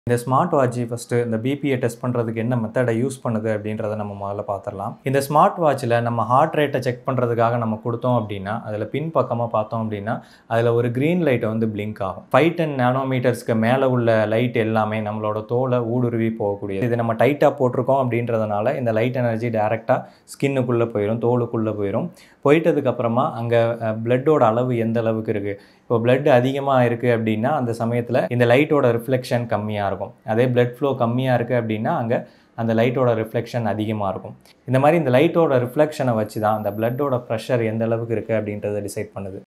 இந்த smart watch first இந்த பிபியை test பண்ணுறதுக்கு என்ன மெத்தடை யூஸ் பண்ணுது அப்படின்றத நம்ம முதல்ல பார்த்துடலாம் இந்த ஸ்மார்ட் வாட்சில் நம்ம ஹார்ட் ரேட்டை செக் பண்ணுறதுக்காக நம்ம கொடுத்தோம் அப்படின்னா அதில் பின் பக்கமாக பார்த்தோம் அப்படின்னா அதில் ஒரு க்ரீன் லைட்டை வந்து பிளிங்க் ஆகும் ஃபைவ் டென் நேனோமீட்டர்ஸ்க்கு மேலே உள்ள லைட் எல்லாமே நம்மளோட தோலை ஊடுருவி போகக்கூடியது இது நம்ம டைட்டாக போட்டிருக்கோம் அப்படின்றதுனால இந்த லைட் எனர்ஜி டேரெக்டாக ஸ்கின்னுக்குள்ளே போயிடும் தோலுக்குள்ளே போயிடும் போயிட்டதுக்கப்புறமா அங்கே பிளட்டோட அளவு எந்த அளவுக்கு இருக்குது இப்போ பிளட் அதிகமாக இருக்குது அப்படின்னா அந்த சமயத்தில் இந்த லைட்டோட ரிஃப்ளெக்ஷன் கம்மியாக இருக்கும் அதே பிளட் ஃப்ளோ கம்மியாக இருக்குது அப்படின்னா அங்கே அந்த லைட்டோட ரிஃப்ளெக்ஷன் அதிகமாக இருக்கும் இந்த மாதிரி இந்த லைட்டோட ரிஃப்ளெக்ஷனை வச்சு தான் அந்த பிளட்டோட ப்ரெஷர் எந்த அளவுக்கு இருக்குது அப்படின்றத டிசைட் பண்ணுது